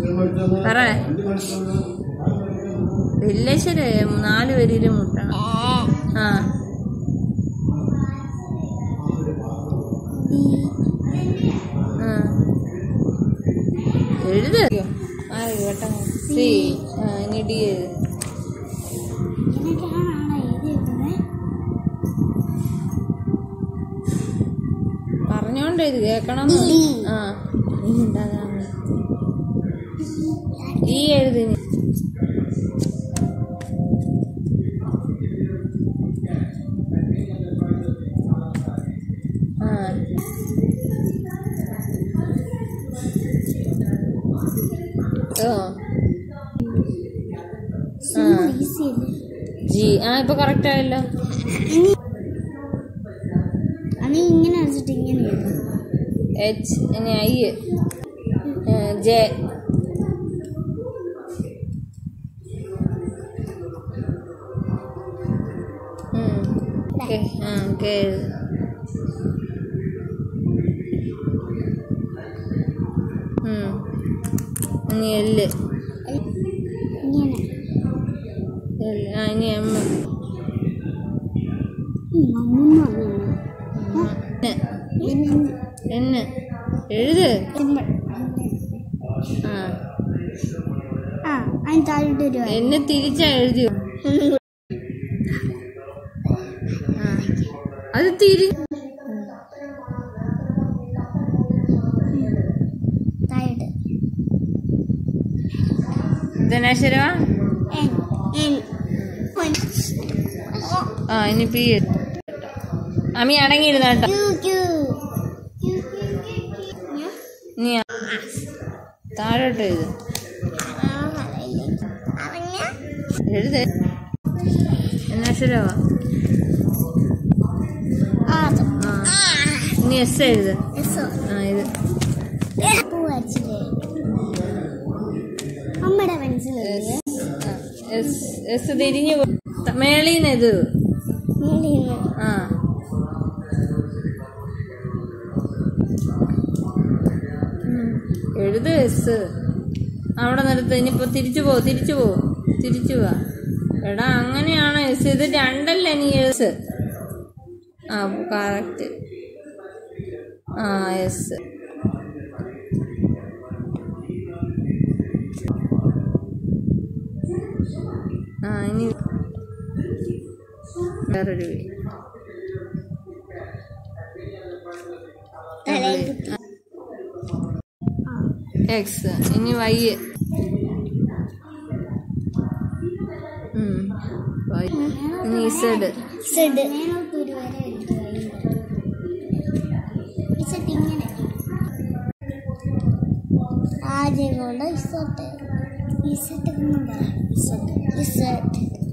പറ വില്ലേശ്വര് നാല് പേരിലും മുട്ടണം ആ ആ. എഴുത് മാറി കേട്ടോ സി ആ ഇനി ഡി എഴുത് ഇങ്ങനെയൊക്കെയാണോ എഴുതിയേക്കുന്നത് പറഞ്ഞോണ്ട് ഇത് കേക്കണം ഡി. ആ നീ മിണ്ടാതെ ഈ എഴുതി നീ. ആ ഓ ആ ഈസി അല്ലേ ജി ആ ഇപ്പൊ കറക്റ്റ് ആയല്ലോ ഇനി അത് ഇങ്ങനെ വെച്ചിട്ട് ഇങ്ങനെ എഴുതും എച്ച് ഇനി ഐ ജെ ആ കെ ഇനി എല്ല് ഇങ്ങനെ എല്ല് ആ ഇനി എം മമ്മൂന്ന് പറഞ്ഞു എന്ന് എഴുത് സിമ്പിൾ ആ ആ അതിന് താഴോട്ട് ഒരു വര. എന്നെ തിരിച്ചാ എഴുതിയോ ആ അത് തിരി താഴോട്ട് ധനാശ്വരവാ എൻ എൻ ആ ഇനി പി അമ്മി അടങ്ങിയിരുന്ന കേട്ടോ ക്യൂ ക്യൂ നീ താഴോട്ട് എഴുത് എഴുത് എന്നാശ്വരവാ ആ ഇനി എസ് എഴുത് ആ ഇത് പൂ വരച്ചില്ലേ അമ്മയുടെ മനസ്സിലല്ലേ ആ, എസ് എസ് തിരിഞ്ഞു പോ- ത- മേളീന്ന് ഇത് മേളിന്ന് ആ ഉം. എഴുത് എസ് അവിടെ നിർത്ത് ഇനിയിപ്പോ തിരിച്ചു പോ തിരിച്ചു പോ തിരിച്ചു പോവാ എടാ അങ്ങനെയാണോ എസ് ഇത് രണ്ടല്ലേ നീ എസ് ആ കറക്റ്റ് ആ എസ് ആ ഇനി വേറൊരു വഴി. എക്സ് ഇനി വൈ ഉം. വൈ. ഇനി ഇസഡ് സെഡ് മേലോട്ട് ഒരു വര എടുത്ത് കഴിയുമ്പോൾ ഇസട്ട് ഇങ്ങനെ ആദ്യം കൊണ്ട് ഇസട്ട് ഇസട്ട് എന്ന് പറയാം ഇസട്ട് ഇസട്ട്